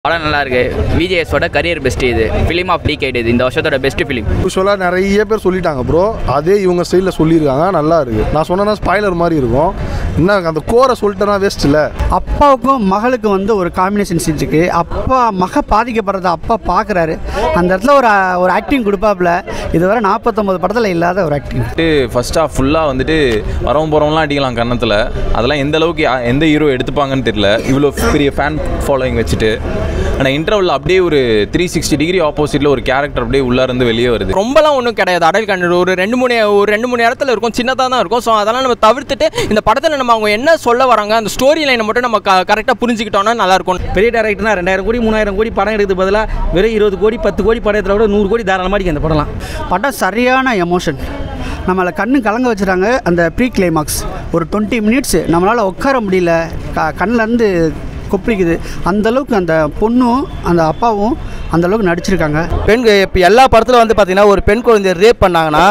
படம் நல்லா இருக்கு விஜேஎஸோட கரியர் பெஸ்ட் இது ஃபிலிம் ஆஃப் டிகேட் இது இந்த வருஷத்தோட பெஸ்ட் ஃபிலிம் யூஸ்வலாக நிறைய பேர் சொல்லிட்டாங்க ப்ரோ அதே இவங்க ஸ்டைலில் சொல்லியிருக்காங்க நல்லா இருக்கு நான் சொன்னேன்னா ஸ்பாய்லர் மாதிரி இருக்கும் என்ன அந்த கோரை சொல்லிட்டேன்னா வேஸ்ட் இல்லை அப்பாவுக்கும் மகளுக்கும் வந்து ஒரு காம்பினேஷன் சீன் இருக்கு அப்பா மக பாதிக்கப்படுறத அப்பா பார்க்குறாரு அந்த இடத்துல ஒரு ஒரு ஆக்டிங் கொடுப்பாப்புல இதுவரை நாற்பத்தொம்பது படத்தில் இல்லாத ஒரு ஆக்டிங் வந்துட்டு ஃபர்ஸ்ட் ஹாஃப் ஃபுல்லாக வந்துட்டு வரவும் போகிறவங்களாம் அடிக்கலாம் கன்னத்தில் அதெல்லாம் எந்த அளவுக்கு யா- எந்த ஹீரோ எடுத்துப்பாங்கன்னு தெரியல இவ்வளோ பெரிய ஃபேன் ஃபாலோயிங் வச்சுட்டு ஆனால் இன்டர்வல் அப்படியே ஒரு த்ரீ சிக்ஸ்டி டிகிரி ஆப்போசிட்டில் ஒரு கேரக்டர் அப்படியே உள்ளே இருந்து வெளியே வருது ரொம்பலாம் ஒன்றும் கிடையாது அடல் கண்டென்ட் ஒரு ரெண்டு மூணு ஒரு ரெண்டு மூணு இடத்துல இருக்கும் சின்னதாக தான் இருக்கும் ஸோ அதெல்லாம் நம்ம தவிர்த்துட்டு இந்த படத்தில் நம்ம அவங்க என்ன சொல்ல வராங்க அந்த ஸ்டோரி லைனை மட்டும் நம்ம கரெக்டாக புரிஞ்சுக்கிட்டோம்னா நல்லாயிருக்கும் பெரிய டேரக்டர்னா ரெண்டாயிரம் கோடி மூணாயிரம் கோடி படம் எடுக்கிறது பதிலாக வெறும் இருபது கோடி பத்து கோடி படத்தில் விட நூறு கோடி தாராளமாக அடிக்கும் அந்த படம்லாம் படம் சரியான எமோஷன் நம்மளை கண்ணு கலங்க வச்சுட்டாங்க அந்த ப்ரீ கிளைமாக்ஸ் ஒரு டுவெண்ட்டி மினிட்ஸ் நம்மளால் உட்கார முடியல க கண்ணிலேருந்து கொப்பளிக்குது அந்தளவுக்கு அந்த பொண்ணும் அந்த அப்பாவும் அந்த அளவுக்கு நடிச்சிருக்காங்க பெண் இப்போ எல்லா படத்தில் வந்து பார்த்தீங்கன்னா ஒரு பெண் குழந்தைய ரேப் பண்ணாங்கன்னா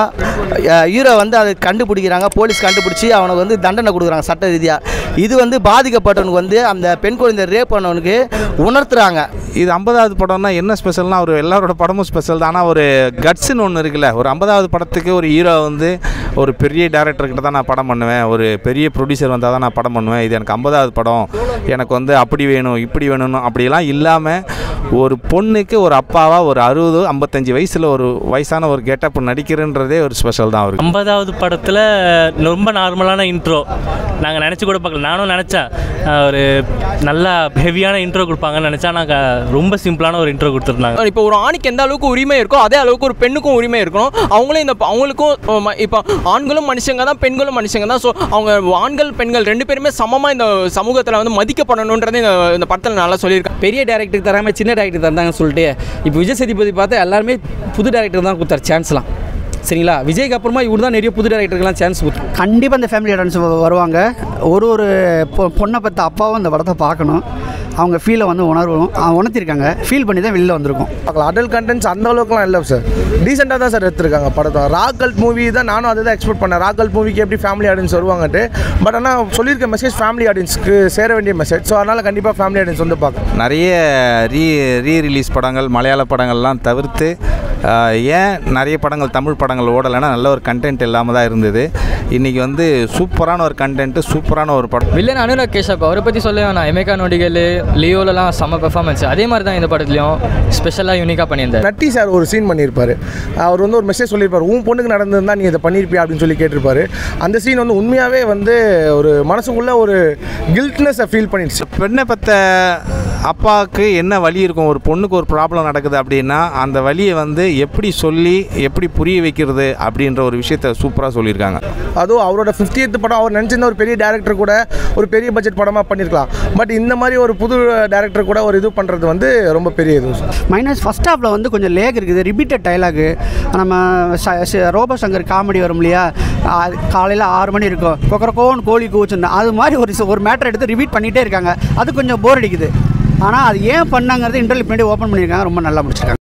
ஹீரோ வந்து அதை கண்டுபிடிக்கிறாங்க போலீஸ் கண்டுபிடிச்சி அவனுக்கு வந்து தண்டனை கொடுக்குறாங்க சட்ட ரீதியாக இது வந்து பாதிக்கப்பட்டவனுக்கு வந்து அந்த பெண் குழந்தைய ரேப் பண்ணவனுக்கு உணர்த்துறாங்க இது ஐம்பதாவது படம்னா என்ன ஸ்பெஷல்னா ஒரு எல்லாரோட படமும் ஸ்பெஷல் தான் ஆனால் ஒரு கட்ஸ்னு ஒன்று இருக்குல்ல ஒரு ஐம்பதாவது படத்துக்கு ஒரு ஹீரோ வந்து ஒரு பெரிய டேரக்டர்கிட்ட தான் நான் படம் பண்ணுவேன் ஒரு பெரிய ப்ரொடியூசர் வந்தால் தான் நான் படம் பண்ணுவேன் இது எனக்கு ஐம்பதாவது படம் எனக்கு வந்து அப்படி வேணும் இப்படி வேணும்னு அப்படிலாம் இல்லாமல் ஒரு பொண்ணுக்கு ஒரு அப்பாவா ஒரு அறுபது ஐம்பத்தஞ்சு வயசில் ஒரு வயசான ஒரு கெட்டப் நடிக்கிறன்றதே ஒரு ஸ்பெஷல் தான் அவருக்கு ஐம்பதாவது படத்தில் ரொம்ப நார்மலான இன்ட்ரோ நாங்கள் நினச்சி கூட பார்க்கல நானும் நினச்சேன் அஹ், ஒரு நல்லா ஹெவியான இன்ட்ரோ கொடுப்பாங்கன்னு நினச்சா நாங்கள் ரொம்ப சிம்பிளான ஒரு இன்ட்ரோ கொடுத்துருந்தாங்க இப்போ ஒரு ஆணுக்கு எந்த அளவுக்கு உரிமை இருக்கோ அதே அளவுக்கு ஒரு பெண்ணுக்கும் உரிமை இருக்கணும் அவங்களும் இந்த அவங்களுக்கும் ம- இப்போ ஆண்களும் மனுஷங்க தான் பெண்களும் மனுஷங்க தான் ஸோ அவங்க ஆண்கள் பெண்கள் ரெண்டு பேருமே சமமாக இந்த சமூகத்தில் வந்து மதிக்கப்படணுன்றது இந்த இந்த படத்தில் நல்லா சொல்லியிருக்காங்க பெரிய டேரக்டருக்கு தராமல் சின்ன டேரக்டர் தந்தாங்கன்னு சொல்லிட்டு இப்போ விஜய் சேதுபதி பார்த்தா எல்லாருமே புது டேரக்டர் தான் கொடுத்தாரு சான்ஸ்லாம் சரிங்களா விஜய்க்கு அப்புறமா இவர் தான் நிறைய புது டேரக்டருக்கெல்லாம் சான்ஸ் கொடுத்தாரு கண்டிப்பாக இந்த ஃபேமிலி ஆடியன்ஸ் வருவாங்க ஒரு ஒரு பொ- பொண்ணை பற்றி அப்பாவும் இந்த படத்தை பார்க்கணும் அவங்க ஃபீலை வந்து உணர்வும் அஹ் உணர்த்திருக்காங்க ஃபீல் பண்ணி தான் வெளில வந்திருக்கோம் பார்க்கலாம் அடல் கண்டென்ட்ஸ் அந்த அளவுக்குலாம் இல்லை சார் டீசெண்டாக தான் சார் எடுத்திருக்காங்க படத்தை ராக்கல் மூவி தான் நானும் அதை தான் எக்ஸ்பெக்ட் பண்ணேன் ராக்கல் மூவிக்கு எப்படி ஃபேமிலி ஆடியன்ஸ் வருவாங்கன்ட்டு பட் ஆனால் சொல்லியிருக்க மெசேஜ் ஃபேமிலி ஆடியன்ஸ்க்கு சேர வேண்டிய மெசேஜ் ஸோ அதனால் கண்டிப்பாக ஃபேமிலி ஆடியன்ஸ் வந்து பார்க்கலாம் நிறைய ரீ ரீ ரிலீஸ் படங்கள் மலையாள படங்கள்லாம் தவிர்த்து ஆஹ், ஏன் நிறைய படங்கள் தமிழ் படங்கள் ஓடலைன்னா நல்ல ஒரு கண்டென்ட் இல்லாமல் தான் இருந்தது இன்றைக்கி வந்து சூப்பரான ஒரு கண்டென்ட்டு சூப்பரான ஒரு படம் வில்லன் அனுராக் கேஷப் அவரை பற்றி சொல்ல வேணாம் எமேகா நொடிகள் லியோலலாம் செம்ம பெர்ஃபார்மன்ஸ் அதே மாதிரி தான் இந்த படத்துலையும் ஸ்பெஷலாக யூனிக்காக பண்ணியிருந்தார் நட்டி சார் ஒரு சீன் பண்ணியிருப்பாரு அவர் வந்து ஒரு மெசேஜ் சொல்லியிருப்பார் உன் பொண்ணுக்கு நடந்திருந்தா நீ இதை பண்ணியிருப்பியா அப்படின்னு சொல்லி கேட்டிருப்பாரு அந்த சீன் வந்து உண்மையாகவே வந்து ஒரு மனசுக்குள்ள ஒரு கில்ட்னஸை ஃபீல் பண்ணிடுச்சு பெண்ணை பற்ற அப்பாவுக்கு என்ன வழி இருக்கும் ஒரு பொண்ணுக்கு ஒரு ப்ராப்ளம் நடக்குது அப்படின்னா அந்த வழியை வந்து எப்படி சொல்லி எப்படி புரிய வைக்கிறது அப்படின்ற ஒரு விஷயத்த சூப்பராக சொல்லியிருக்காங்க அதுவும் அவரோட 50th படம் அவர் நினச்சிருந்த ஒரு பெரிய டேரக்டர் கூட ஒரு பெரிய பட்ஜெட் படமாக பண்ணியிருக்கலாம் பட் இந்த மாதிரி ஒரு புது டேரக்டர் கூட ஒரு இது பண்ணுறது வந்து ரொம்ப பெரிய இது மைனஸ் ஃபஸ்ட் ஹாஃபில் வந்து கொஞ்சம் லேக் இருக்குது ரிப்பீட்டட் டைலாகு நம்ம ச- ச- ரோபோ சங்கர் காமெடி வரும் இல்லையா காலையில் ஆறு மணி இருக்கும் கொக்கரக்கோன்னு கோழி கூச்சுன்னு அது மாதிரி ஒரு ச- ஒரு மேட்டர் எடுத்து ரிப்பீட் பண்ணிகிட்டே இருக்காங்க அது கொஞ்சம் போர் அடிக்குது ஆனால் அது ஏன் பண்ணாங்கிறது இன்டர்வியூ பின்னாடி ஓப்பன் பண்ணியிருக்காங்க ரொம்ப நல்லா முடிச்சிருக்காங்க